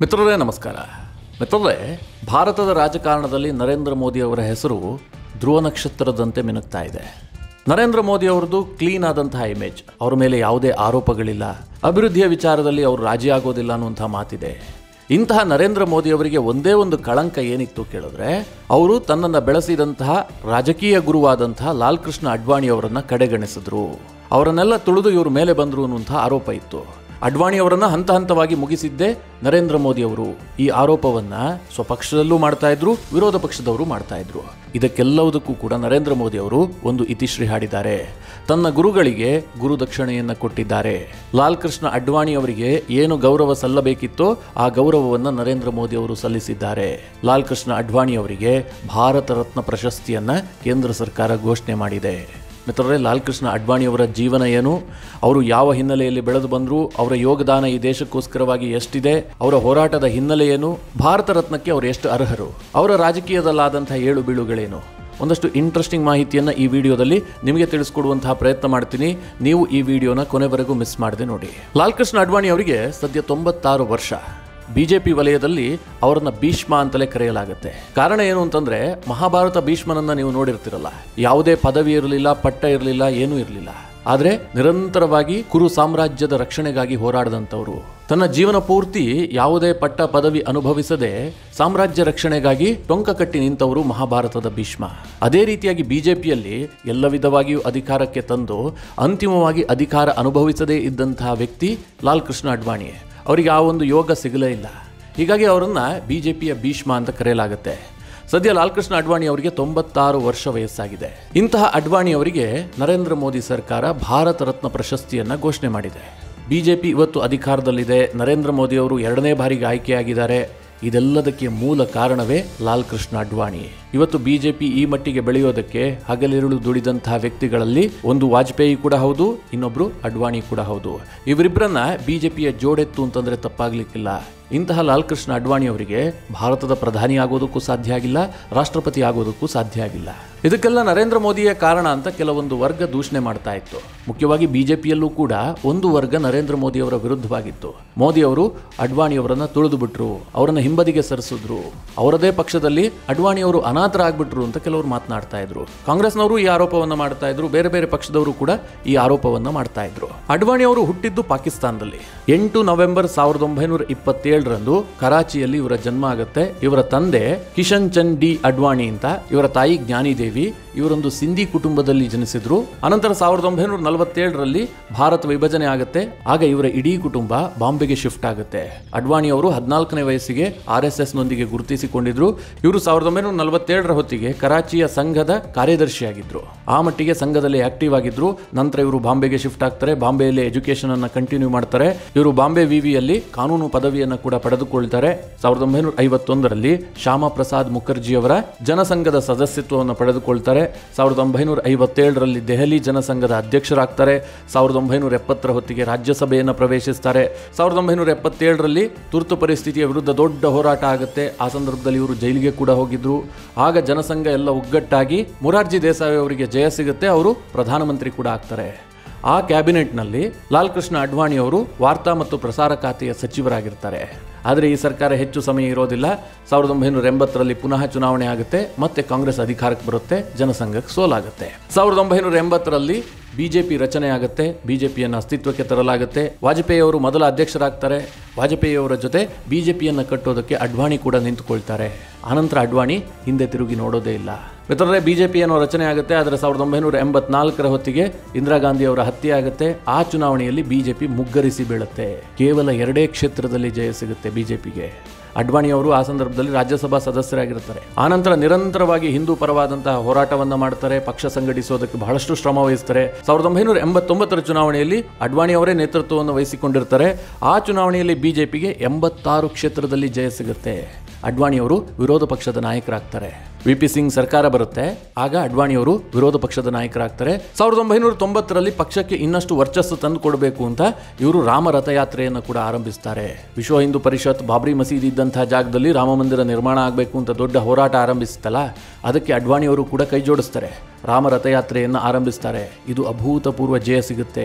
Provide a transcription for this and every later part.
ಮಿತ್ರರೇ ನಮಸ್ಕಾರ ಮಿತ್ರರೇ ಭಾರತದ ರಾಜಕಾರಣದಲ್ಲಿ ನರೇಂದ್ರ ಮೋದಿ ಅವರ ಹೆಸರು ಧ್ರುವ ನಕ್ಷತ್ರದಂತೆ ಮಿನುಗ್ತಾ ಇದೆ ನರೇಂದ್ರ ಮೋದಿ ಅವರದ್ದು ಕ್ಲೀನ್ ಆದಂತಹ ಇಮೇಜ್ ಅವರ ಮೇಲೆ ಯಾವುದೇ ಆರೋಪಗಳಿಲ್ಲ ಅಭಿವೃದ್ಧಿಯ ವಿಚಾರದಲ್ಲಿ ಅವರು ರಾಜಿ ಆಗೋದಿಲ್ಲ ಅನ್ನುವಂಥ ಮಾತಿದೆ ಇಂತಹ ನರೇಂದ್ರ ಮೋದಿ ಅವರಿಗೆ ಒಂದೇ ಒಂದು ಕಳಂಕ ಏನಿತ್ತು ಕೇಳಿದ್ರೆ ಅವರು ತನ್ನನ್ನು ಬೆಳೆಸಿದಂತಹ ರಾಜಕೀಯ ಗುರುವಾದಂತಹ ಲಾಲ್ ಕೃಷ್ಣ ಅಡ್ವಾಣಿ ಅವರನ್ನ ಕಡೆಗಣಿಸಿದ್ರು ಅವರನ್ನೆಲ್ಲ ತುಳಿದು ಇವ್ರ ಮೇಲೆ ಬಂದರು ಅನ್ನುವಂಥ ಆರೋಪ ಇತ್ತು ಅಡ್ವಾಣಿ ಅವರನ್ನ ಹಂತ ಹಂತವಾಗಿ ಮುಗಿಸಿದ್ದೇ ನರೇಂದ್ರ ಮೋದಿ ಅವರು ಈ ಆರೋಪವನ್ನ ಸ್ವಪಕ್ಷದಲ್ಲೂ ಮಾಡ್ತಾ ಇದ್ರು ವಿರೋಧ ಪಕ್ಷದವರು ಮಾಡ್ತಾ ಇದ್ರು ಇದಕ್ಕೆಲ್ಲವುದಕ್ಕೂ ಕೂಡ ನರೇಂದ್ರ ಮೋದಿ ಅವರು ಒಂದು ಇತಿಶ್ರೀ ಹಾಡಿದ್ದಾರೆ ತನ್ನ ಗುರುಗಳಿಗೆ ಗುರು ದಕ್ಷಿಣೆಯನ್ನ ಕೊಟ್ಟಿದ್ದಾರೆ ಲಾಲ್ ಕೃಷ್ಣ ಅಡ್ವಾಣಿ ಅವರಿಗೆ ಏನು ಗೌರವ ಸಲ್ಲಬೇಕಿತ್ತೋ ಆ ಗೌರವವನ್ನ ನರೇಂದ್ರ ಮೋದಿ ಅವರು ಸಲ್ಲಿಸಿದ್ದಾರೆ ಲಾಲ್ ಕೃಷ್ಣ ಅಡ್ವಾಣಿ ಅವರಿಗೆ ಭಾರತ ರತ್ನ ಪ್ರಶಸ್ತಿಯನ್ನ ಕೇಂದ್ರ ಸರ್ಕಾರ ಘೋಷಣೆ ಮಾಡಿದೆ ಮಿತ್ರರೇ ಲಾಲ್ ಕೃಷ್ಣ ಅಡ್ವಾಣಿ ಅವರ ಜೀವನ ಏನು ಅವರು ಯಾವ ಹಿನ್ನೆಲೆಯಲ್ಲಿ ಬೆಳೆದು ಬಂದರು ಅವರ ಯೋಗದಾನ ಈ ದೇಶಕ್ಕೋಸ್ಕರವಾಗಿ ಎಷ್ಟಿದೆ ಅವರ ಹೋರಾಟದ ಹಿನ್ನೆಲೆ ಏನು ಭಾರತ ರತ್ನಕ್ಕೆ ಅವರು ಎಷ್ಟು ಅರ್ಹರು ಅವರ ರಾಜಕೀಯದಲ್ಲಾದಂತಹ ಏಳು ಬೀಳುಗಳೇನು ಒಂದಷ್ಟು ಇಂಟ್ರೆಸ್ಟಿಂಗ್ ಮಾಹಿತಿಯನ್ನು ಈ ವಿಡಿಯೋದಲ್ಲಿ ನಿಮಗೆ ತಿಳಿಸ್ಕೊಡುವಂತಹ ಪ್ರಯತ್ನ ಮಾಡ್ತೀನಿ ನೀವು ಈ ವಿಡಿಯೋನ ಕೊನೆವರೆಗೂ ಮಿಸ್ ಮಾಡದೆ ನೋಡಿ ಲಾಲ್ ಕೃಷ್ಣ ಅಡ್ವಾಣಿ ಅವರಿಗೆ ಸದ್ಯ ತೊಂಬತ್ತಾರು ವರ್ಷ ಬಿಜೆಪಿ ವಲಯದಲ್ಲಿ ಅವರನ್ನ ಭೀಷ್ಮ ಅಂತಲೇ ಕರೆಯಲಾಗುತ್ತೆ ಕಾರಣ ಏನು ಅಂತಂದ್ರೆ ಮಹಾಭಾರತ ಭೀಷ್ಮನನ್ನ ನೀವು ನೋಡಿರ್ತಿರಲ್ಲ ಯಾವುದೇ ಪದವಿ ಇರಲಿಲ್ಲ ಪಟ್ಟ ಇರಲಿಲ್ಲ ಏನೂ ಇರಲಿಲ್ಲ ಆದರೆ ನಿರಂತರವಾಗಿ ಕುರು ಸಾಮ್ರಾಜ್ಯದ ರಕ್ಷಣೆಗಾಗಿ ಹೋರಾಡದಂಥವರು ತನ್ನ ಜೀವನ ಪೂರ್ತಿ ಯಾವುದೇ ಪಟ್ಟ ಪದವಿ ಅನುಭವಿಸದೆ ಸಾಮ್ರಾಜ್ಯ ರಕ್ಷಣೆಗಾಗಿ ಟೊಂಕ ಕಟ್ಟಿ ನಿಂತವರು ಮಹಾಭಾರತದ ಭೀಷ್ಮ ಅದೇ ರೀತಿಯಾಗಿ ಬಿಜೆಪಿಯಲ್ಲಿ ಎಲ್ಲ ವಿಧವಾಗಿಯೂ ಅಧಿಕಾರಕ್ಕೆ ತಂದು ಅಂತಿಮವಾಗಿ ಅಧಿಕಾರ ಅನುಭವಿಸದೇ ಇದ್ದಂತಹ ವ್ಯಕ್ತಿ ಲಾಲ್ ಕೃಷ್ಣ ಅಡ್ವಾಣಿ ಅವರಿಗೆ ಆ ಒಂದು ಯೋಗ ಸಿಗಲೇ ಇಲ್ಲ ಹೀಗಾಗಿ ಅವರನ್ನ ಬಿಜೆಪಿಯ ಭೀಷ್ಮ ಅಂತ ಕರೆಯಲಾಗುತ್ತೆ ಸದ್ಯ ಲಾಲ್ ಕೃಷ್ಣ ಅಡ್ವಾಣಿ ಅವರಿಗೆ ತೊಂಬತ್ತಾರು ವರ್ಷ ವಯಸ್ಸಾಗಿದೆ ಇಂತಹ ಅಡ್ವಾಣಿ ಅವರಿಗೆ ನರೇಂದ್ರ ಮೋದಿ ಸರ್ಕಾರ ಭಾರತ ರತ್ನ ಪ್ರಶಸ್ತಿಯನ್ನ ಘೋಷಣೆ ಮಾಡಿದೆ ಬಿಜೆಪಿ ಇವತ್ತು ಅಧಿಕಾರದಲ್ಲಿದೆ ನರೇಂದ್ರ ಮೋದಿ ಅವರು ಎರಡನೇ ಬಾರಿಗೆ ಆಯ್ಕೆಯಾಗಿದ್ದಾರೆ ಇದೆಲ್ಲದಕ್ಕೆ ಮೂಲ ಕಾರಣವೇ ಲಾಲ್ ಕೃಷ್ಣ ಅಡ್ವಾಣಿ ಇವತ್ತು ಬಿಜೆಪಿ ಈ ಮಟ್ಟಿಗೆ ಬೆಳೆಯೋದಕ್ಕೆ ಹಗಲಿರುಳು ದುಡಿದಂತಹ ವ್ಯಕ್ತಿಗಳಲ್ಲಿ ಒಂದು ವಾಜಪೇಯಿ ಕೂಡ ಹೌದು ಇನ್ನೊಬ್ರು ಅಡ್ವಾಣಿ ಕೂಡ ಹೌದು ಇವರಿಬ್ಬರನ್ನ ಬಿಜೆಪಿಯ ಜೋಡೆತ್ತು ಅಂತಂದ್ರೆ ತಪ್ಪಾಗ್ಲಿಕ್ಕಿಲ್ಲ ಇಂತಹ ಲಾಲ್ ಕೃಷ್ಣ ಅಡ್ವಾಣಿ ಅವರಿಗೆ ಭಾರತದ ಪ್ರಧಾನಿ ಆಗೋದಕ್ಕೂ ಸಾಧ್ಯ ಆಗಿಲ್ಲ ರಾಷ್ಟ್ರಪತಿ ಆಗೋದಕ್ಕೂ ಸಾಧ್ಯ ಆಗಿಲ್ಲ ಇದಕ್ಕೆಲ್ಲ ನರೇಂದ್ರ ಮೋದಿಯ ಕಾರಣ ಅಂತ ಕೆಲವೊಂದು ವರ್ಗ ದೂಷಣೆ ಮಾಡ್ತಾ ಇತ್ತು ಮುಖ್ಯವಾಗಿ ಬಿಜೆಪಿಯಲ್ಲೂ ಕೂಡ ಒಂದು ವರ್ಗ ನರೇಂದ್ರ ಮೋದಿ ಅವರ ವಿರುದ್ಧವಾಗಿತ್ತು ಮೋದಿ ಅವರು ಅಡ್ವಾಣಿ ಅವರನ್ನ ತುಳಿದು ಬಿಟ್ರು ಅವರನ್ನ ಹಿಂಬದಿಗೆ ಸರಿಸಿದ್ರು ಅವರದೇ ಪಕ್ಷದಲ್ಲಿ ಅಡ್ವಾಣಿ ಅವರು ಅನಾಥರಾಗ್ಬಿಟ್ರು ಅಂತ ಕೆಲವರು ಮಾತನಾಡ್ತಾ ಇದ್ರು ಕಾಂಗ್ರೆಸ್ನವರು ಈ ಆರೋಪವನ್ನ ಮಾಡ್ತಾ ಇದ್ರು ಬೇರೆ ಬೇರೆ ಪಕ್ಷದವರು ಕೂಡ ಈ ಆರೋಪವನ್ನ ಮಾಡ್ತಾ ಇದ್ರು ಅಡ್ವಾಣಿ ಅವರು ಹುಟ್ಟಿದ್ದು ಪಾಕಿಸ್ತಾನದಲ್ಲಿ ಎಂಟು ನವೆಂಬರ್ ಸಾವಿರದ ಒಂಬೈನೂರ ಇಪ್ಪತ್ತೇಳರಂದು ಕರಾಚಿಯಲ್ಲಿ ಇವರ ಜನ್ಮ ಆಗುತ್ತೆ ಇವರ ತಂದೆ ಕಿಶನ್ ಚಂದ್ ಡಿ ಅಡ್ವಾಣಿ ಅಂತ ಇವರ ತಾಯಿ ಜ್ಞಾನಿದೇವಿ ಇವರೊಂದು ಸಿಂಧಿ ಕುಟುಂಬದಲ್ಲಿ ಜನಿಸಿದ್ರು ಅನಂತರ ಸಾವಿರದ ಒಂಬೈನೂರ ನಲವತ್ತೇಳರಲ್ಲಿ ಭಾರತ ವಿಭಜನೆ ಆಗುತ್ತೆ ಆಗ ಇವರ ಇಡೀ ಕುಟುಂಬ ಬಾಂಬೆಗೆ ಶಿಫ್ಟ್ ಆಗುತ್ತೆ ಅಡ್ವಾಣಿ ಅವರು ಹದಿನಾಲ್ಕನೇ ವಯಸ್ಸಿಗೆ ಆರ್ ಎಸ್ ಎಸ್ ನೊಂದಿಗೆ ಗುರುತಿಸಿಕೊಂಡಿದ್ರು ಇವರು ಸಾವಿರದ ಒಂಬೈನೂರ ನಲವತ್ತೇಳರ ಹೊತ್ತಿಗೆ ಕರಾಚಿಯ ಸಂಘದ ಕಾರ್ಯದರ್ಶಿಯಾಗಿದ್ರು ಆ ಮಟ್ಟಿಗೆ ಸಂಘದಲ್ಲಿ ಆಕ್ಟಿವ್ ಆಗಿದ್ರು ನಂತರ ಇವರು ಬಾಂಬೆಗೆ ಶಿಫ್ಟ್ ಆಗ್ತಾರೆ ಬಾಂಬೆಯಲ್ಲಿ ಎಜುಕೇಶನ್ ಅನ್ನ ಕಂಟಿನ್ಯೂ ಮಾಡ್ತಾರೆ ಇವರು ಬಾಂಬೆ ವಿವಿಯಲ್ಲಿ ಕಾನೂನು ಪದವಿಯನ್ನು ಕೂಡ ಪಡೆದುಕೊಳ್ತಾರೆ ಸಾವಿರದ ಒಂಬೈನೂರ ಐವತ್ತೊಂದರಲ್ಲಿ ಶ್ಯಾಮಾ ಪ್ರಸಾದ್ ಮುಖರ್ಜಿ ಅವರ ಜನಸಂಘದ ಸದಸ್ಯತ್ವವನ್ನು ಪಡೆದುಕೊಳ್ತಾರೆ ಸಾವಿರದ ಒಂಬೈನೂರ ಐವತ್ತೇಳರಲ್ಲಿ ದೆಹಲಿ ಜನಸಂಘದ ಅಧ್ಯಕ್ಷರಾಗ್ತಾರೆ ಸಾವಿರದ ಒಂಬೈನೂರ ಎಪ್ಪತ್ತರ ಹೊತ್ತಿಗೆ ರಾಜ್ಯಸಭೆಯನ್ನು ಪ್ರವೇಶಿಸ್ತಾರೆ ಸಾವಿರದ ಒಂಬೈನೂರ ಎಪ್ಪತ್ತೇಳರಲ್ಲಿ ತುರ್ತು ಪರಿಸ್ಥಿತಿಯ ವಿರುದ್ಧ ದೊಡ್ಡ ಹೋರಾಟ ಆಗುತ್ತೆ ಆ ಸಂದರ್ಭದಲ್ಲಿ ಇವರು ಜೈಲಿಗೆ ಕೂಡ ಹೋಗಿದ್ರು ಆಗ ಜನಸಂಘ ಎಲ್ಲ ಒಗ್ಗಟ್ಟಾಗಿ ಮೊರಾರ್ಜಿ ದೇಸಾಯಿ ಅವರಿಗೆ ಜಯ ಸಿಗುತ್ತೆ ಅವರು ಪ್ರಧಾನಮಂತ್ರಿ ಕೂಡ ಆಗ್ತಾರೆ ಆ ಕ್ಯಾಬಿನೆಟ್ನಲ್ಲಿ ಲಾಲ್ ಕೃಷ್ಣ ಅಡ್ವಾಣಿ ಅವರು ವಾರ್ತಾ ಮತ್ತು ಪ್ರಸಾರ ಖಾತೆಯ ಸಚಿವರಾಗಿರ್ತಾರೆ ಆದರೆ ಈ ಸರ್ಕಾರ ಹೆಚ್ಚು ಸಮಯ ಇರೋದಿಲ್ಲ ಸಾವಿರದ ಒಂಬೈನೂರ ಎಂಬತ್ತರಲ್ಲಿ ಪುನಃ ಚುನಾವಣೆ ಆಗುತ್ತೆ ಮತ್ತೆ ಕಾಂಗ್ರೆಸ್ ಅಧಿಕಾರಕ್ಕೆ ಬರುತ್ತೆ ಜನಸಂಘಕ್ಕೆ ಸೋಲಾಗುತ್ತೆ ಸಾವಿರದ ಒಂಬೈನೂರ ಎಂಬತ್ತರಲ್ಲಿ ಬಿಜೆಪಿ ರಚನೆ ಆಗುತ್ತೆ ಬಿಜೆಪಿಯನ್ನು ಅಸ್ತಿತ್ವಕ್ಕೆ ತರಲಾಗುತ್ತೆ ವಾಜಪೇಯಿ ಅವರು ಮೊದಲ ಅಧ್ಯಕ್ಷರಾಗ್ತಾರೆ ವಾಜಪೇಯಿ ಅವರ ಜೊತೆ ಬಿಜೆಪಿಯನ್ನು ಕಟ್ಟೋದಕ್ಕೆ ಅಡ್ವಾಣಿ ಕೂಡ ನಿಂತುಕೊಳ್ತಾರೆ ಆನಂತರ ಅಡ್ವಾಣಿ ಹಿಂದೆ ತಿರುಗಿ ನೋಡೋದೇ ಇಲ್ಲ ಮಿತ್ರರೇ ಬಿಜೆಪಿ ಅನ್ನೋ ರಚನೆ ಆಗುತ್ತೆ ಆದರೆ ಸಾವಿರದ ಒಂಬೈನೂರ ಎಂಬತ್ನಾಲ್ಕರ ಹೊತ್ತಿಗೆ ಇಂದಿರಾ ಗಾಂಧಿ ಅವರ ಹತ್ಯೆ ಆಗುತ್ತೆ ಆ ಚುನಾವಣೆಯಲ್ಲಿ ಬಿಜೆಪಿ ಮುಗ್ಗರಿಸಿ ಬೀಳುತ್ತೆ ಕೇವಲ ಎರಡೇ ಕ್ಷೇತ್ರದಲ್ಲಿ ಜಯ ಸಿಗುತ್ತೆ ಬಿಜೆಪಿಗೆ ಅಡ್ವಾಣಿ ಅವರು ಆ ಸಂದರ್ಭದಲ್ಲಿ ರಾಜ್ಯಸಭಾ ಸದಸ್ಯರಾಗಿರ್ತಾರೆ ಆನಂತರ ನಿರಂತರವಾಗಿ ಹಿಂದೂ ಪರವಾದಂತಹ ಹೋರಾಟವನ್ನ ಮಾಡ್ತಾರೆ ಪಕ್ಷ ಸಂಘಟಿಸೋದಕ್ಕೆ ಬಹಳಷ್ಟು ಶ್ರಮ ವಹಿಸ್ತಾರೆ ಸಾವಿರದ ಒಂಬೈನೂರ ಎಂಬತ್ತೊಂಬತ್ತರ ಚುನಾವಣೆಯಲ್ಲಿ ಅಡ್ವಾಣಿ ಅವರೇ ನೇತೃತ್ವವನ್ನು ವಹಿಸಿಕೊಂಡಿರ್ತಾರೆ ಆ ಚುನಾವಣೆಯಲ್ಲಿ ಬಿಜೆಪಿಗೆ ಎಂಬತ್ತಾರು ಕ್ಷೇತ್ರದಲ್ಲಿ ಜಯ ಸಿಗುತ್ತೆ ಅಡ್ವಾಣಿ ಅವರು ವಿರೋಧ ಪಕ್ಷದ ನಾಯಕರಾಗ್ತಾರೆ ವಿ ಪಿ ಸಿಂಗ್ ಸರ್ಕಾರ ಬರುತ್ತೆ ಆಗ ಅಡ್ವಾಣಿ ಅವರು ವಿರೋಧ ಪಕ್ಷದ ನಾಯಕರಾಗ್ತಾರೆ ಸಾವಿರದ ಒಂಬೈನೂರ ತೊಂಬತ್ತರಲ್ಲಿ ಪಕ್ಷಕ್ಕೆ ಇನ್ನಷ್ಟು ವರ್ಚಸ್ಸು ತಂದು ಕೊಡಬೇಕು ಅಂತ ಇವರು ರಾಮ ರಥಯಾತ್ರೆಯನ್ನು ಕೂಡ ಆರಂಭಿಸ್ತಾರೆ ವಿಶ್ವ ಹಿಂದೂ ಪರಿಷತ್ ಬಾಬ್ರಿ ಮಸೀದಿ ಇದ್ದಂತಹ ಜಾಗದಲ್ಲಿ ರಾಮ ಮಂದಿರ ನಿರ್ಮಾಣ ಆಗಬೇಕು ಅಂತ ದೊಡ್ಡ ಹೋರಾಟ ಆರಂಭಿಸುತ್ತಲ್ಲ ಅದಕ್ಕೆ ಅಡ್ವಾಣಿ ಅವರು ಕೂಡ ಕೈ ಜೋಡಿಸ್ತಾರೆ ರಾಮ ರಥಯಾತ್ರೆಯನ್ನು ಆರಂಭಿಸ್ತಾರೆ ಇದು ಅಭೂತಪೂರ್ವ ಜಯ ಸಿಗುತ್ತೆ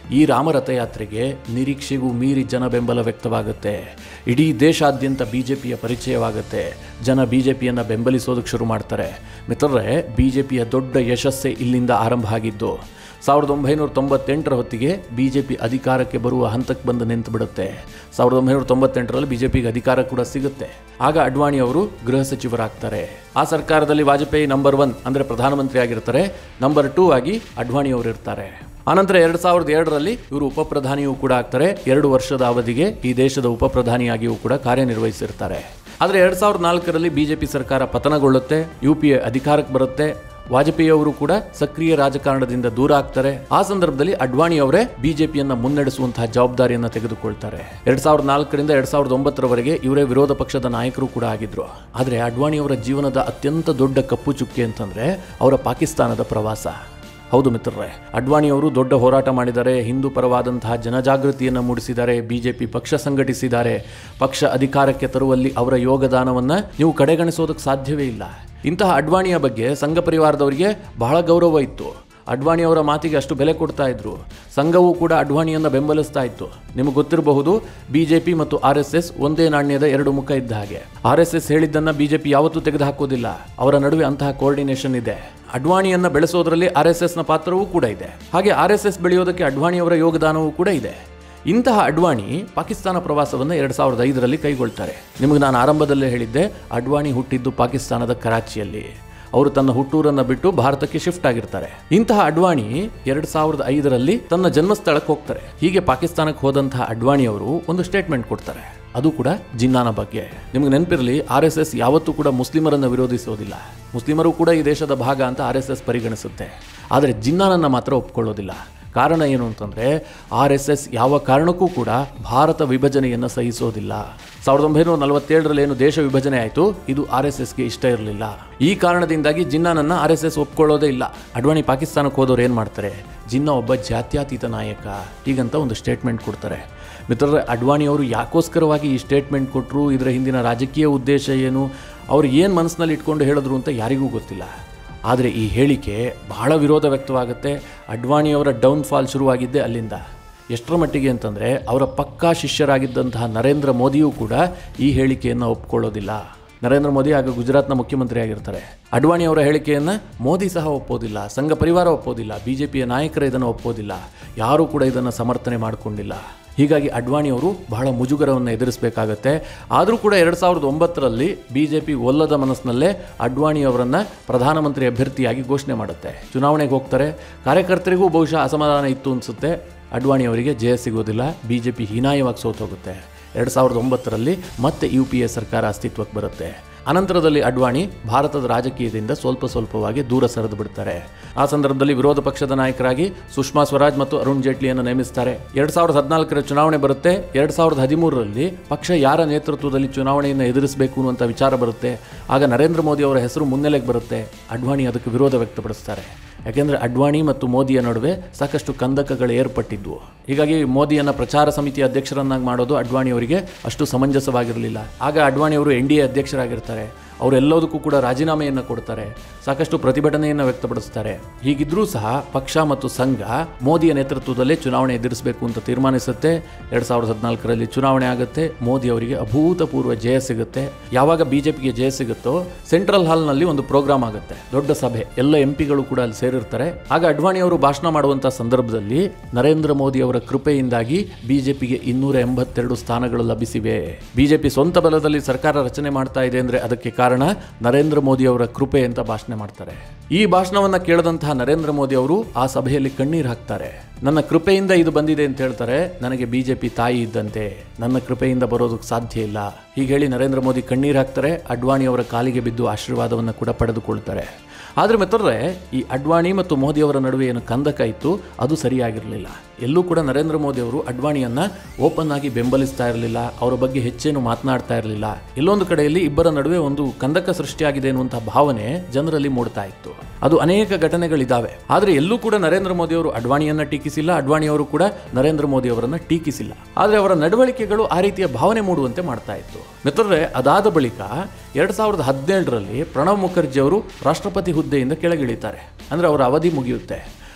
ಈ ರಾಮರಥಯಾತ್ರೆಗೆ ನಿರೀಕ್ಷೆಗೂ ಮೀರಿ ಜನ ಬೆಂಬಲ ವ್ಯಕ್ತವಾಗುತ್ತೆ ಇಡೀ ದೇಶಾದ್ಯಂತ ಬಿ ಜೆ ಪಿಯ ಪರಿಚಯವಾಗುತ್ತೆ ಜನ ಬಿ ಜೆ ಪಿಯನ್ನು ಬೆಂಬಲಿಸೋದಕ್ಕೆ ಶುರು ಮಾಡ್ತಾರೆ ಮಿತ್ರರೇ ಬಿ ಜೆ ಪಿಯ ದೊಡ್ಡ ಯಶಸ್ಸೇ ಇಲ್ಲಿಂದ ಆರಂಭ ಆಗಿದ್ದು ಸಾವಿರದ ಒಂಬೈನೂರ ತೊಂಬತ್ತೆಂಟರ ಹೊತ್ತಿಗೆ ಬಿ ಜೆ ಪಿ ಅಧಿಕಾರಕ್ಕೆ ಬರುವ ಹಂತಕ್ಕೆ ಬಂದು ನಿಂತು ಬಿಡುತ್ತೆ ಸಾವಿರದ ಒಂಬೈನೂರ ತೊಂಬತ್ತೆಂಟರಲ್ಲಿ ಬಿ ಜೆ ಪಿಗೆ ಅಧಿಕಾರ ಕೂಡ ಸಿಗುತ್ತೆ ಆಗ ಅಡ್ವಾಣಿ ಅವರು ಗೃಹ ಸಚಿವರಾಗ್ತಾರೆ ಆ ಸರ್ಕಾರದಲ್ಲಿ ವಾಜಪೇಯಿ ನಂಬರ್ ಒನ್ ಅಂದರೆ ಪ್ರಧಾನಮಂತ್ರಿ ಆಗಿರ್ತಾರೆ ನಂಬರ್ ಟೂ ಆಗಿ ಅಡ್ವಾಣಿ ಅವರು ಇರ್ತಾರೆ ಆನಂತರ ಎರಡು ಸಾವಿರದ ಎರಡರಲ್ಲಿ ಇವರು ಉಪ ಪ್ರಧಾನಿಯೂ ಕೂಡ ಆಗ್ತಾರೆ ಎರಡು ವರ್ಷದ ಅವಧಿಗೆ ಈ ದೇಶದ ಉಪ ಪ್ರಧಾನಿಯಾಗಿಯೂ ಕೂಡ ಕಾರ್ಯನಿರ್ವಹಿಸಿರ್ತಾರೆ ಆದರೆ ಎರಡು ಸಾವಿರದ ನಾಲ್ಕರಲ್ಲಿ ಬಿಜೆಪಿ ಸರ್ಕಾರ ಪತನಗೊಳ್ಳುತ್ತೆ ಯು ಪಿ ಎ ಅಧಿಕಾರಕ್ಕೆ ಬರುತ್ತೆ ವಾಜಪೇಯಿ ಅವರು ಕೂಡ ಸಕ್ರಿಯ ರಾಜಕಾರಣದಿಂದ ದೂರ ಆಗ್ತಾರೆ ಆ ಸಂದರ್ಭದಲ್ಲಿ ಅಡ್ವಾಣಿ ಅವರೇ ಬಿಜೆಪಿಯನ್ನ ಮುನ್ನಡೆಸುವಂತಹ ಜವಾಬ್ದಾರಿಯನ್ನ ತೆಗೆದುಕೊಳ್ತಾರೆ ಎರಡ್ ಸಾವಿರದ ನಾಲ್ಕರಿಂದ ಎರಡ್ ಸಾವಿರದ ಒಂಬತ್ತರವರೆಗೆ ಇವರೇ ವಿರೋಧ ಪಕ್ಷದ ನಾಯಕರು ಕೂಡ ಆಗಿದ್ರು ಆದರೆ ಅಡ್ವಾಣಿ ಅವರ ಜೀವನದ ಅತ್ಯಂತ ದೊಡ್ಡ ಕಪ್ಪು ಚುಕ್ಕೆ ಅಂತಂದ್ರೆ ಅವರ ಪಾಕಿಸ್ತಾನದ ಪ್ರವಾಸ ಹೌದು ಮಿತ್ರರೇ ಅಡ್ವಾಣಿ ಅವರು ದೊಡ್ಡ ಹೋರಾಟ ಮಾಡಿದ್ದಾರೆ ಹಿಂದೂ ಪರವಾದಂತಹ ಜನಜಾಗೃತಿಯನ್ನು ಮೂಡಿಸಿದ್ದಾರೆ ಬಿಜೆಪಿ ಪಕ್ಷ ಸಂಘಟಿಸಿದ್ದಾರೆ ಪಕ್ಷ ಅಧಿಕಾರಕ್ಕೆ ತರುವಲ್ಲಿ ಅವರ ಯೋಗದಾನವನ್ನು ನೀವು ಕಡೆಗಣಿಸೋದಕ್ಕೆ ಸಾಧ್ಯವೇ ಇಲ್ಲ ಇಂತಹ ಅಡ್ವಾಣಿಯ ಬಗ್ಗೆ ಸಂಘ ಪರಿವಾರದವರಿಗೆ ಬಹಳ ಗೌರವ ಇತ್ತು ಅಡ್ವಾಣಿ ಅವರ ಮಾತಿಗೆ ಅಷ್ಟು ಬೆಲೆ ಕೊಡ್ತಾ ಇದ್ರು ಸಂಘವೂ ಕೂಡ ಅಡ್ವಾಣಿಯನ್ನು ಬೆಂಬಲಿಸ್ತಾ ಇತ್ತು ನಿಮಗೆ ಗೊತ್ತಿರಬಹುದು ಬಿಜೆಪಿ ಮತ್ತು ಆರ್ ಎಸ್ ಎಸ್ ಒಂದೇ ನಾಣ್ಯದ ಎರಡು ಮುಖ ಇದ್ದ ಹಾಗೆ ಆರ್ ಎಸ್ ಎಸ್ ಹೇಳಿದ್ದನ್ನ ಬಿಜೆಪಿ ಯಾವತ್ತೂ ತೆಗೆದುಹಾಕೋದಿಲ್ಲ ಅವರ ನಡುವೆ ಅಂತಹ ಕೋಆರ್ಡಿನೇಷನ್ ಇದೆ ಅಡ್ವಾಣಿಯನ್ನ ಬೆಳೆಸೋದ್ರಲ್ಲಿ ಆರ್ ಎಸ್ ಎಸ್ನ ಪಾತ್ರವೂ ಕೂಡ ಇದೆ ಹಾಗೆ ಆರ್ ಎಸ್ ಎಸ್ ಬೆಳೆಯೋದಕ್ಕೆ ಅಡ್ವಾಣಿಯವರ ಯೋಗದಾನವೂ ಕೂಡ ಇದೆ ಇಂತಹ ಅಡ್ವಾಣಿ ಪಾಕಿಸ್ತಾನ ಪ್ರವಾಸವನ್ನು ಎರಡು ಸಾವಿರದ ಐದರಲ್ಲಿ ಕೈಗೊಳ್ತಾರೆ ನಿಮಗೆ ನಾನು ಆರಂಭದಲ್ಲೇ ಹೇಳಿದ್ದೆ ಅಡ್ವಾಣಿ ಹುಟ್ಟಿದ್ದು ಪಾಕಿಸ್ತಾನದ ಕರಾಚಿಯಲ್ಲಿ ಅವರು ತನ್ನ ಹುಟ್ಟೂರನ್ನು ಬಿಟ್ಟು ಭಾರತಕ್ಕೆ ಶಿಫ್ಟ್ ಆಗಿರ್ತಾರೆ ಇಂತಹ ಅಡ್ವಾಣಿ ಎರಡು ಸಾವಿರದ ಐದರಲ್ಲಿ ತನ್ನ ಜನ್ಮಸ್ಥಳಕ್ಕೆ ಹೋಗ್ತಾರೆ ಹೀಗೆ ಪಾಕಿಸ್ತಾನಕ್ಕೆ ಹೋದಂತಹ ಅಡ್ವಾಣಿ ಅವರು ಒಂದು ಸ್ಟೇಟ್ಮೆಂಟ್ ಕೊಡ್ತಾರೆ ಅದು ಕೂಡ ಜಿನ್ನಾನ ಬಗ್ಗೆ ನಿಮಗೆ ನೆನಪಿರಲಿ ಆರ್ ಎಸ್ ಎಸ್ ಯಾವತ್ತೂ ಕೂಡ ಮುಸ್ಲಿಮರನ್ನು ವಿರೋಧಿಸೋದಿಲ್ಲ ಮುಸ್ಲಿಮರು ಕೂಡ ಈ ದೇಶದ ಭಾಗ ಅಂತ ಆರ್ ಎಸ್ ಎಸ್ ಪರಿಗಣಿಸುತ್ತೆ ಆದರೆ ಜಿನ್ನಾನನ್ನು ಮಾತ್ರ ಒಪ್ಕೊಳ್ಳೋದಿಲ್ಲ ಕಾರಣ ಏನು ಅಂತಂದರೆ ಆರ್ ಎಸ್ ಎಸ್ ಯಾವ ಕಾರಣಕ್ಕೂ ಕೂಡ ಭಾರತ ವಿಭಜನೆಯನ್ನು ಸಹಿಸೋದಿಲ್ಲ ಸಾವಿರದ ಒಂಬೈನೂರ ನಲವತ್ತೇಳರಲ್ಲಿ ಏನು ದೇಶ ವಿಭಜನೆ ಆಯಿತು ಇದು ಆರ್ ಎಸ್ ಎಸ್ಗೆ ಇಷ್ಟ ಇರಲಿಲ್ಲ ಈ ಕಾರಣದಿಂದಾಗಿ ಜಿನ್ನಾನನ್ನು ಆರ್ ಎಸ್ ಎಸ್ ಒಪ್ಕೊಳ್ಳೋದೇ ಇಲ್ಲ ಅಡ್ವಾಣಿ ಪಾಕಿಸ್ತಾನಕ್ಕೆ ಹೋದವ್ರು ಏನು ಮಾಡ್ತಾರೆ ಜಿನ್ನಾ ಒಬ್ಬ ಜಾತ್ಯತೀತ ನಾಯಕ ಹೀಗಂತ ಒಂದು ಸ್ಟೇಟ್ಮೆಂಟ್ ಕೊಡ್ತಾರೆ ಮಿತ್ರರ ಅಡ್ವಾಣಿ ಅವರು ಯಾಕೋಸ್ಕರವಾಗಿ ಈ ಸ್ಟೇಟ್ಮೆಂಟ್ ಕೊಟ್ಟರು ಇದರ ಹಿಂದಿನ ರಾಜಕೀಯ ಉದ್ದೇಶ ಏನು ಅವ್ರು ಏನು ಮನಸ್ಸಿನಲ್ಲಿ ಇಟ್ಕೊಂಡು ಹೇಳಿದ್ರು ಅಂತ ಯಾರಿಗೂ ಗೊತ್ತಿಲ್ಲ ಆದರೆ ಈ ಹೇಳಿಕೆ ಬಹಳ ವಿರೋಧ ವ್ಯಕ್ತವಾಗುತ್ತೆ ಅಡ್ವಾಣಿಯವರ ಡೌನ್ಫಾಲ್ ಶುರುವಾಗಿದ್ದೆ ಅಲ್ಲಿಂದ ಎಷ್ಟರ ಮಟ್ಟಿಗೆ ಅಂತಂದರೆ ಅವರ ಪಕ್ಕಾ ಶಿಷ್ಯರಾಗಿದ್ದಂತಹ ನರೇಂದ್ರ ಮೋದಿಯೂ ಕೂಡ ಈ ಹೇಳಿಕೆಯನ್ನು ಒಪ್ಕೊಳ್ಳೋದಿಲ್ಲ ನರೇಂದ್ರ ಮೋದಿ ಆಗ ಗುಜರಾತ್ನ ಮುಖ್ಯಮಂತ್ರಿ ಆಗಿರ್ತಾರೆ ಅಡ್ವಾಣಿ ಅವರ ಹೇಳಿಕೆಯನ್ನು ಮೋದಿ ಸಹ ಒಪ್ಪೋದಿಲ್ಲ ಸಂಘ ಪರಿವಾರ ಒಪ್ಪೋದಿಲ್ಲ ಬಿ ಜೆ ಪಿಯ ನಾಯಕರು ಇದನ್ನು ಒಪ್ಪೋದಿಲ್ಲ ಯಾರೂ ಕೂಡ ಇದನ್ನು ಸಮರ್ಥನೆ ಮಾಡಿಕೊಂಡಿಲ್ಲ ಹೀಗಾಗಿ ಅಡ್ವಾಣಿ ಅವರು ಬಹಳ ಮುಜುಗರವನ್ನು ಎದುರಿಸಬೇಕಾಗತ್ತೆ ಆದರೂ ಕೂಡ ಎರಡು ಸಾವಿರದ ಒಂಬತ್ತರಲ್ಲಿ ಬಿ ಜೆ ಪಿ ಒಲ್ಲದ ಮನಸ್ಸಿನಲ್ಲೇ ಅಡ್ವಾಣಿ ಅವರನ್ನು ಪ್ರಧಾನಮಂತ್ರಿ ಅಭ್ಯರ್ಥಿಯಾಗಿ ಘೋಷಣೆ ಮಾಡುತ್ತೆ ಚುನಾವಣೆಗೆ ಹೋಗ್ತಾರೆ ಕಾರ್ಯಕರ್ತರಿಗೂ ಬಹುಶಃ ಅಸಮಾಧಾನ ಇತ್ತು ಅನಿಸುತ್ತೆ ಅಡ್ವಾಣಿ ಅವರಿಗೆ ಜಯ ಸಿಗೋದಿಲ್ಲ ಬಿ ಜೆ ಪಿ ಹೀನಾಯವಾಗಿ ಸೋತೋಗುತ್ತೆ ಎರಡು ಸಾವಿರದ ಒಂಬತ್ತರಲ್ಲಿ ಮತ್ತೆ ಯು ಪಿ ಎ ಸರ್ಕಾರ ಅಸ್ತಿತ್ವಕ್ಕೆ ಬರುತ್ತೆ ಅನಂತರದಲ್ಲಿ ಅಡ್ವಾಣಿ ಭಾರತದ ರಾಜಕೀಯದಿಂದ ಸ್ವಲ್ಪ ಸ್ವಲ್ಪವಾಗಿ ದೂರ ಸರಿದು ಬಿಡ್ತಾರೆ ಆ ಸಂದರ್ಭದಲ್ಲಿ ವಿರೋಧ ಪಕ್ಷದ ನಾಯಕರಾಗಿ ಸುಷ್ಮಾ ಸ್ವರಾಜ್ ಮತ್ತು ಅರುಣ್ ಜೇಟ್ಲಿಯನ್ನು ನೇಮಿಸ್ತಾರೆ ಎರಡ್ ಸಾವಿರದ ಹದಿನಾಲ್ಕರ ಚುನಾವಣೆ ಬರುತ್ತೆ ಎರಡ್ ಸಾವಿರದ ಹದಿಮೂರರಲ್ಲಿ ಪಕ್ಷ ಯಾರ ನೇತೃತ್ವದಲ್ಲಿ ಚುನಾವಣೆಯನ್ನು ಎದುರಿಸಬೇಕು ಅನ್ನುವಂಥ ವಿಚಾರ ಬರುತ್ತೆ ಆಗ ನರೇಂದ್ರ ಮೋದಿ ಅವರ ಹೆಸರು ಮುನ್ನೆಲೆಗೆ ಬರುತ್ತೆ ಅಡ್ವಾಣಿ ಅದಕ್ಕೆ ವಿರೋಧ ವ್ಯಕ್ತಪಡಿಸ್ತಾರೆ ಯಾಕೆಂದರೆ ಅಡ್ವಾಣಿ ಮತ್ತು ಮೋದಿಯ ನಡುವೆ ಸಾಕಷ್ಟು ಕಂದಕಗಳು ಏರ್ಪಟ್ಟಿದ್ವು ಹೀಗಾಗಿ ಮೋದಿಯನ್ನು ಪ್ರಚಾರ ಸಮಿತಿ ಅಧ್ಯಕ್ಷರನ್ನಾಗಿ ಮಾಡೋದು ಅಡ್ವಾಣಿ ಅವರಿಗೆ ಅಷ್ಟು ಸಮಂಜಸವಾಗಿರಲಿಲ್ಲ ಆಗ ಅಡ್ವಾಣಿ ಅವರು ಎನ್ ಡಿ ಎ ಅಧ್ಯಕ್ಷರಾಗಿರ್ತಾರೆ ಅವರೆಲ್ಲದಕ್ಕೂ ಕೂಡ ರಾಜೀನಾಮೆಯನ್ನು ಕೊಡ್ತಾರೆ ಸಾಕಷ್ಟು ಪ್ರತಿಭಟನೆಯನ್ನು ವ್ಯಕ್ತಪಡಿಸ್ತಾರೆ ಹೀಗಿದ್ರೂ ಸಹ ಪಕ್ಷ ಮತ್ತು ಸಂಘ ಮೋದಿಯ ನೇತೃತ್ವದಲ್ಲೇ ಚುನಾವಣೆ ಎದುರಿಸಬೇಕು ಅಂತ ತೀರ್ಮಾನಿಸುತ್ತೆ ಎರಡು ಸಾವಿರದ ಹದಿನಾಲ್ಕರಲ್ಲಿ ಚುನಾವಣೆ ಆಗುತ್ತೆ ಮೋದಿ ಅವರಿಗೆ ಅಭೂತಪೂರ್ವ ಜಯ ಸಿಗುತ್ತೆ ಯಾವಾಗ ಬಿಜೆಪಿಗೆ ಜಯ ಸಿಗುತ್ತೋ ಸೆಂಟ್ರಲ್ ಹಾಲ್ನಲ್ಲಿ ಒಂದು ಪ್ರೋಗ್ರಾಮ್ ಆಗುತ್ತೆ ದೊಡ್ಡ ಸಭೆ ಎಲ್ಲ ಎಂ ಪಿಗಳು ಕೂಡ ಅಲ್ಲಿ ಸೇರಿರ್ತಾರೆ ಆಗ ಅಡ್ವಾಣಿ ಅವರು ಭಾಷಣ ಮಾಡುವಂಥ ಸಂದರ್ಭದಲ್ಲಿ ನರೇಂದ್ರ ಮೋದಿ ಅವರ ಕೃಪೆಯಿಂದಾಗಿ ಬಿಜೆಪಿಗೆ ಇನ್ನೂರ ಎಂಬತ್ತೆರಡು ಸ್ಥಾನಗಳು ಲಭಿಸಿವೆ ಬಿಜೆಪಿ ಸ್ವಂತ ಬಲದಲ್ಲಿ ಸರ್ಕಾರ ರಚನೆ ಮಾಡ್ತಾ ಇದೆ ಅಂದ್ರೆ ಅದಕ್ಕೆ ಕಾರಣ ನರೇಂದ್ರ ಮೋದಿ ಅವರ ಕೃಪೆ ಅಂತ ಭಾಷಣ ಮಾಡ್ತಾರೆ ಈ ಭಾಷಣವನ್ನ ಕೇಳದಂತಹ ನರೇಂದ್ರ ಮೋದಿ ಅವರು ಆ ಸಭೆಯಲ್ಲಿ ಕಣ್ಣೀರು ಹಾಕ್ತಾರೆ ನನ್ನ ಕೃಪೆಯಿಂದ ಇದು ಬಂದಿದೆ ಅಂತ ಹೇಳ್ತಾರೆ ನನಗೆ ಬಿಜೆಪಿ ತಾಯಿ ಇದ್ದಂತೆ ನನ್ನ ಕೃಪೆಯಿಂದ ಬರೋದಕ್ಕೆ ಸಾಧ್ಯ ಇಲ್ಲ ಹೀಗೆ ಹೇಳಿ ನರೇಂದ್ರ ಮೋದಿ ಕಣ್ಣೀರು ಹಾಕ್ತಾರೆ ಅಡ್ವಾಣಿ ಅವರ ಕಾಲಿಗೆ ಬಿದ್ದು ಆಶೀರ್ವಾದವನ್ನು ಕೂಡ ಪಡೆದುಕೊಳ್ತಾರೆ ಆದರೆ ಮಿತ್ರರೇ ಈ ಅಡ್ವಾಣಿ ಮತ್ತು ಮೋದಿ ಅವರ ನಡುವೆ ಏನು ಕಂದಕ ಇತ್ತು ಅದು ಸರಿಯಾಗಿರಲಿಲ್ಲ ಎಲ್ಲೂ ಕೂಡ ನರೇಂದ್ರ ಮೋದಿ ಅವರು ಅಡ್ವಾಣಿಯನ್ನ ಓಪನ್ ಆಗಿ ಬೆಂಬಲಿಸ್ತಾ ಇರಲಿಲ್ಲ ಅವರ ಬಗ್ಗೆ ಹೆಚ್ಚೇನು ಮಾತನಾಡ್ತಾ ಇರಲಿಲ್ಲ ಎಲ್ಲೊಂದು ಕಡೆಯಲ್ಲಿ ಇಬ್ಬರ ನಡುವೆ ಒಂದು ಕಂದಕ ಸೃಷ್ಟಿಯಾಗಿದೆ ಎನ್ನುವಂತಹ ಭಾವನೆ ಜನರಲ್ಲಿ ಮೂಡ್ತಾ ಇತ್ತು ಅದು ಅನೇಕ ಘಟನೆಗಳಿದ್ದಾವೆ ಆದರೆ ಎಲ್ಲೂ ಕೂಡ ನರೇಂದ್ರ ಮೋದಿ ಅವರು ಅಡ್ವಾಣಿಯನ್ನ ಟೀಕಿಸಿಲ್ಲ ಅಡ್ವಾಣಿ ಅವರು ಕೂಡ ನರೇಂದ್ರ ಮೋದಿ ಅವರನ್ನ ಟೀಕಿಸಿಲ್ಲ ಆದರೆ ಅವರ ನಡವಳಿಕೆಗಳು ಆ ರೀತಿಯ ಭಾವನೆ ಮೂಡುವಂತೆ ಮಾಡ್ತಾ ಇತ್ತು ಮಿತ್ರರೇ ಅದಾದ ಬಳಿಕ ಎರಡ್ ಸಾವಿರದ ಹದಿನೇಳರಲ್ಲಿ ಪ್ರಣವ್ ಮುಖರ್ಜಿ ಅವರು ರಾಷ್ಟ್ರಪತಿ ಹುದ್ದೆಯಿಂದ ಕೆಳಗಿಳಿತಾರೆ ಅಂದ್ರೆ ಅವರ ಅವಧಿ ಮುಗಿಯುತ್ತೆ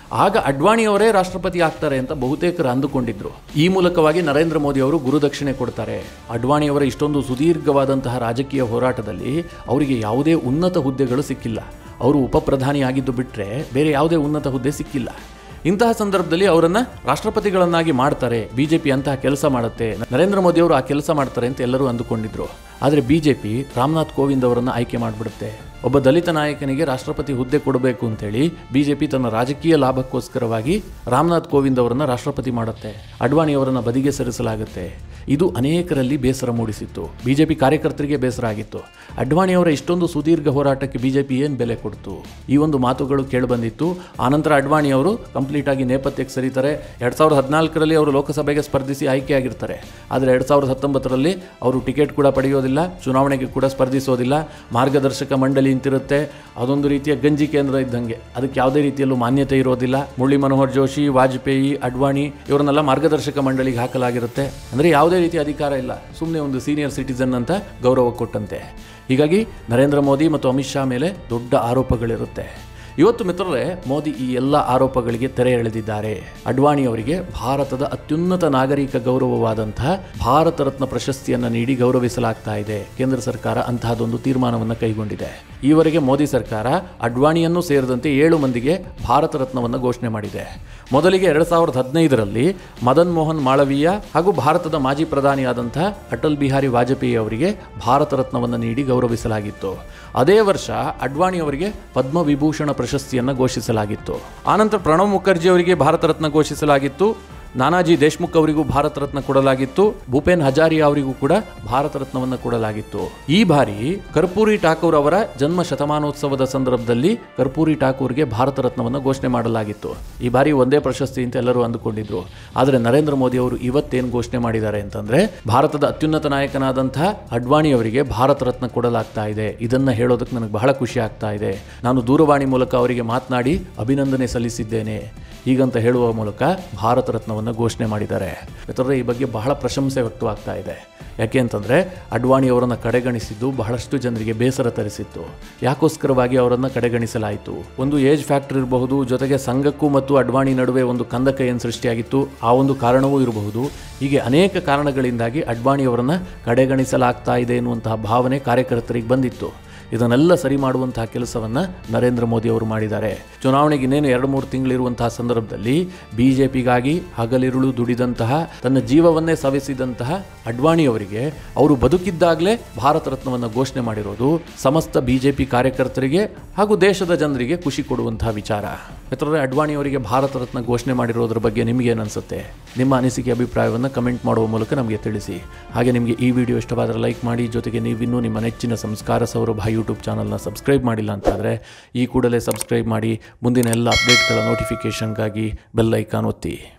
ಆಗ ಅಡ್ವಾಣಿಯವರೇ ರಾಷ್ಟ್ರಪತಿ ಆಗ್ತಾರೆ ಅಂತ ಬಹುತೇಕರು ಅಂದುಕೊಂಡಿದ್ರು ಈ ಮೂಲಕವಾಗಿ ನರೇಂದ್ರ ಮೋದಿ ಅವರು ಗುರುದಕ್ಷಿಣೆ ಕೊಡ್ತಾರೆ ಅಡ್ವಾಣಿಯವರ ಇಷ್ಟೊಂದು ಸುದೀರ್ಘವಾದಂತಹ ರಾಜಕೀಯ ಹೋರಾಟದಲ್ಲಿ ಅವರಿಗೆ ಯಾವುದೇ ಉನ್ನತ ಹುದ್ದೆಗಳು ಸಿಕ್ಕಿಲ್ಲ ಅವರು ಉಪಪ್ರಧಾನಿ ಆಗಿದ್ದು ಬಿಟ್ಟರೆ ಬೇರೆ ಯಾವುದೇ ಉನ್ನತ ಹುದ್ದೆ ಸಿಕ್ಕಿಲ್ಲ ಇಂತಹ ಸಂದರ್ಭದಲ್ಲಿ ಅವರನ್ನ ರಾಷ್ಟ್ರಪತಿಗಳನ್ನಾಗಿ ಮಾಡ್ತಾರೆ ಬಿಜೆಪಿ ಅಂತಹ ಕೆಲಸ ಮಾಡುತ್ತೆ ನರೇಂದ್ರ ಮೋದಿ ಅವರು ಆ ಕೆಲಸ ಮಾಡ್ತಾರೆ ಅಂತ ಎಲ್ಲರೂ ಅಂದುಕೊಂಡಿದ್ರು ಆದರೆ ಬಿಜೆಪಿ ರಾಮನಾಥ್ ಕೋವಿಂದ್ ಅವರನ್ನು ಆಯ್ಕೆ ಮಾಡಿಬಿಡುತ್ತೆ ಒಬ್ಬ ದಲಿತ ನಾಯಕನಿಗೆ ರಾಷ್ಟ್ರಪತಿ ಹುದ್ದೆ ಕೊಡಬೇಕು ಅಂತೇಳಿ ಬಿಜೆಪಿ ತನ್ನ ರಾಜಕೀಯ ಲಾಭಕ್ಕೋಸ್ಕರವಾಗಿ ರಾಮನಾಥ್ ಕೋವಿಂದ್ ಅವರನ್ನ ರಾಷ್ಟ್ರಪತಿ ಮಾಡುತ್ತೆ ಅಡ್ವಾಣಿ ಅವರನ್ನ ಬದಿಗೆ ಸರಿಸಲಾಗುತ್ತೆ ಇದು ಅನೇಕರಲ್ಲಿ ಬೇಸರ ಮೂಡಿಸಿತ್ತು ಬಿಜೆಪಿ ಕಾರ್ಯಕರ್ತರಿಗೆ ಬೇಸರ ಆಗಿತ್ತು ಅಡ್ವಾಣಿಯವರ ಇಷ್ಟೊಂದು ಸುದೀರ್ಘ ಹೋರಾಟಕ್ಕೆ ಬಿಜೆಪಿ ಏನು ಬೆಲೆ ಕೊಡ್ತು ಈ ಒಂದು ಮಾತುಗಳು ಕೇಳಿಬಂದಿತ್ತು ಆನಂತರ ಅಡ್ವಾಣಿ ಅವರು ಕಂಪ್ಲೀಟ್ ಆಗಿ ನೇಪಥ್ಯಕ್ಕೆ ಸರಿತಾರೆ ಎರಡು ಸಾವಿರದ ಹದಿನಾಲ್ಕರಲ್ಲಿ ಅವರು ಲೋಕಸಭೆಗೆ ಸ್ಪರ್ಧಿಸಿ ಆಯ್ಕೆಯಾಗಿರ್ತಾರೆ ಆದರೆ ಎರಡು ಸಾವಿರದ ಹತ್ತೊಂಬತ್ತರಲ್ಲಿ ಅವರು ಟಿಕೆಟ್ ಕೂಡ ಪಡೆಯೋದಿಲ್ಲ ಚುನಾವಣೆಗೆ ಕೂಡ ಸ್ಪರ್ಧಿಸೋದಿಲ್ಲ ಮಾರ್ಗದರ್ಶಕ ಮಂಡಳಿ ಅಂತಿರುತ್ತೆ ಅದೊಂದು ರೀತಿಯ ಗಂಜಿ ಕೇಂದ್ರ ಇದ್ದಂಗೆ ಅದಕ್ಕೆ ಯಾವುದೇ ರೀತಿಯಲ್ಲೂ ಮಾನ್ಯತೆ ಇರೋದಿಲ್ಲ ಮುರಳಿ ಮನೋಹರ್ ಜೋಶಿ ವಾಜಪೇಯಿ ಅಡ್ವಾಣಿ ಇವರನ್ನೆಲ್ಲ ಮಾರ್ಗದರ್ಶಕ ಮಂಡಳಿಗೆ ಹಾಕಲಾಗಿರುತ್ತೆ ಅಂದರೆ ಯಾವುದೇ ರೀತಿಯ ಅಧಿಕಾರ ಇಲ್ಲ ಸುಮ್ಮನೆ ಒಂದು ಸೀನಿಯರ್ ಸಿಟಿಸನ್ ಅಂತ ಗೌರವ ಕೊಟ್ಟಂತೆ ಹೀಗಾಗಿ ನರೇಂದ್ರ ಮೋದಿ ಮತ್ತು ಅಮಿತ್ ಶಾ ಮೇಲೆ ದೊಡ್ಡ ಆರೋಪಗಳಿರುತ್ತೆ ಇವತ್ತು ಮಿತ್ರರೇ ಮೋದಿ ಈ ಎಲ್ಲ ಆರೋಪಗಳಿಗೆ ತೆರೆ ಎಳೆದಿದ್ದಾರೆ ಅಡ್ವಾಣಿ ಅವರಿಗೆ ಭಾರತದ ಅತ್ಯುನ್ನತ ನಾಗರಿಕ ಗೌರವವಾದಂತಹ ಭಾರತ ರತ್ನ ಪ್ರಶಸ್ತಿಯನ್ನು ನೀಡಿ ಗೌರವಿಸಲಾಗ್ತಾ ಇದೆ ಕೇಂದ್ರ ಸರ್ಕಾರ ಅಂತಹದೊಂದು ತೀರ್ಮಾನವನ್ನು ಕೈಗೊಂಡಿದೆ ಈವರೆಗೆ ಮೋದಿ ಸರ್ಕಾರ ಅಡ್ವಾಣಿಯನ್ನು ಸೇರಿದಂತೆ ಏಳು ಮಂದಿಗೆ ಭಾರತ ರತ್ನವನ್ನು ಘೋಷಣೆ ಮಾಡಿದೆ ಮೊದಲಿಗೆ ಎರಡು ಸಾವಿರದ ಹದಿನೈದರಲ್ಲಿ ಮದನ್ ಮೋಹನ್ ಮಾಳವೀಯ ಹಾಗೂ ಭಾರತದ ಮಾಜಿ ಪ್ರಧಾನಿಯಾದಂತಹ ಅಟಲ್ ಬಿಹಾರಿ ವಾಜಪೇಯಿ ಅವರಿಗೆ ಭಾರತ ರತ್ನವನ್ನು ನೀಡಿ ಗೌರವಿಸಲಾಗಿತ್ತು ಅದೇ ವರ್ಷ ಅಡ್ವಾಣಿ ಅವರಿಗೆ ಪದ್ಮವಿಭೂಷಣ ಪ್ರಶಸ್ತಿಯನ್ನು ಘೋಷಿಸಲಾಗಿತ್ತು ಆನಂತರ ಪ್ರಣವ್ ಮುಖರ್ಜಿ ಅವರಿಗೆ ಭಾರತ ರತ್ನ ಘೋಷಿಸಲಾಗಿತ್ತು ನಾನಾಜಿ ದೇಶ್ಮುಖ್ ಅವರಿಗೂ ಭಾರತ ರತ್ನ ಕೊಡಲಾಗಿತ್ತು ಭೂಪೇನ್ ಹಜಾರಿಯಾ ಅವರಿಗೂ ಕೂಡ ಭಾರತ ರತ್ನವನ್ನು ಕೊಡಲಾಗಿತ್ತು ಈ ಬಾರಿ ಕರ್ಪೂರಿ ಠಾಕೂರ್ ಅವರ ಜನ್ಮ ಶತಮಾನೋತ್ಸವದ ಸಂದರ್ಭದಲ್ಲಿ ಕರ್ಪೂರಿ ಠಾಕೂರ್ಗೆ ಭಾರತ ರತ್ನವನ್ನು ಘೋಷಣೆ ಮಾಡಲಾಗಿತ್ತು ಈ ಬಾರಿ ಒಂದೇ ಪ್ರಶಸ್ತಿ ಅಂತ ಎಲ್ಲರೂ ಅಂದುಕೊಂಡಿದ್ರು ಆದರೆ ನರೇಂದ್ರ ಮೋದಿ ಅವರು ಇವತ್ತೇನು ಘೋಷಣೆ ಮಾಡಿದ್ದಾರೆ ಅಂತಂದ್ರೆ ಭಾರತದ ಅತ್ಯುನ್ನತ ನಾಯಕನಾದಂತಹ ಅಡ್ವಾಣಿ ಅವರಿಗೆ ಭಾರತ ರತ್ನ ಕೊಡಲಾಗ್ತಾ ಇದೆ ಇದನ್ನ ಹೇಳೋದಕ್ಕೆ ನನಗೆ ಬಹಳ ಖುಷಿ ಆಗ್ತಾ ಇದೆ ನಾನು ದೂರವಾಣಿ ಮೂಲಕ ಅವರಿಗೆ ಮಾತನಾಡಿ ಅಭಿನಂದನೆ ಸಲ್ಲಿಸಿದ್ದೇನೆ ಹೀಗಂತ ಹೇಳುವ ಮೂಲಕ ಭಾರತ ರತ್ನವನ್ನು ಘೋಷಣೆ ಮಾಡಿದ್ದಾರೆ ಮಿತ್ರರೇ ಈ ಬಗ್ಗೆ ಬಹಳ ಪ್ರಶಂಸೆ ವ್ಯಕ್ತವಾಗ್ತಾ ಇದೆ ಯಾಕೆ ಅಂತಂದರೆ ಅಡ್ವಾಣಿ ಅವರನ್ನು ಕಡೆಗಣಿಸಿದ್ದು ಬಹಳಷ್ಟು ಜನರಿಗೆ ಬೇಸರ ತರಿಸಿತ್ತು ಯಾಕೋಸ್ಕರವಾಗಿ ಅವರನ್ನು ಕಡೆಗಣಿಸಲಾಯಿತು ಒಂದು ಏಜ್ ಫ್ಯಾಕ್ಟರ್ ಇರಬಹುದು ಜೊತೆಗೆ ಸಂಘಕ್ಕೂ ಮತ್ತು ಅಡ್ವಾಣಿ ನಡುವೆ ಒಂದು ಕಂದಕ ಏನು ಸೃಷ್ಟಿಯಾಗಿತ್ತು ಆ ಒಂದು ಕಾರಣವೂ ಇರಬಹುದು ಹೀಗೆ ಅನೇಕ ಕಾರಣಗಳಿಂದಾಗಿ ಅಡ್ವಾಣಿ ಅವರನ್ನು ಕಡೆಗಣಿಸಲಾಗ್ತಾ ಇದೆ ಎನ್ನುವಂತಹ ಭಾವನೆ ಕಾರ್ಯಕರ್ತರಿಗೆ ಬಂದಿತ್ತು ಇದನ್ನೆಲ್ಲ ಸರಿ ಮಾಡುವಂತಹ ಕೆಲಸವನ್ನು ನರೇಂದ್ರ ಮೋದಿ ಅವರು ಮಾಡಿದ್ದಾರೆ ಚುನಾವಣೆಗೆ ಇನ್ನೇನು ಎರಡು ಮೂರು ತಿಂಗಳಿರುವಂತಹ ಸಂದರ್ಭದಲ್ಲಿ ಬಿ ಜೆ ಪಿಗಾಗಿ ಹಗಲಿರುಳು ದುಡಿದಂತಹ ತನ್ನ ಜೀವವನ್ನೇ ಸವೆಸಿದಂತಹ ಅಡ್ವಾಣಿಯವರಿಗೆ ಅವರು ಬದುಕಿದ್ದಾಗಲೇ ಭಾರತ ರತ್ನವನ್ನು ಘೋಷಣೆ ಮಾಡಿರೋದು ಸಮಸ್ತ ಬಿ ಜೆ ಪಿ ಕಾರ್ಯಕರ್ತರಿಗೆ ಹಾಗೂ ದೇಶದ ಜನರಿಗೆ ಖುಷಿ ಕೊಡುವಂತಹ ವಿಚಾರ ಮಿತ್ರರೇ ಅಡ್ವಾಣಿಯವರಿಗೆ ಭಾರತ ರತ್ನ ಘೋಷಣೆ ಮಾಡಿರೋದ್ರ ಬಗ್ಗೆ ನಿಮಗೇನು ಅನಿಸುತ್ತೆ ನಿಮ್ಮ ಅನಿಸಿಕೆ ಅಭಿಪ್ರಾಯವನ್ನು ಕಮೆಂಟ್ ಮಾಡುವ ಮೂಲಕ ನಮಗೆ ತಿಳಿಸಿ ಹಾಗೆ ನಿಮಗೆ ಈ ವಿಡಿಯೋ ಇಷ್ಟವಾದರೆ ಲೈಕ್ ಮಾಡಿ ಜೊತೆಗೆ ನೀವಿನ್ನೂ ನಿಮ್ಮ ನೆಚ್ಚಿನ ಸಂಸ್ಕಾರ ಸೌರಭ ಯೂಟ್ಯೂಬ್ ಚಾನಲ್ನ ಸಬ್ಸ್ಕ್ರೈಬ್ ಮಾಡಿಲ್ಲ ಅಂತಾದರೆ ಈ ಕೂಡಲೇ ಸಬ್ಸ್ಕ್ರೈಬ್ ಮಾಡಿ ಮುಂದಿನ ಎಲ್ಲ ಅಪ್ಡೇಟ್ಗಳ ನೋಟಿಫಿಕೇಷನ್ಗಾಗಿ ಬೆಲ್ ಐಕಾನ್ ಒತ್ತಿ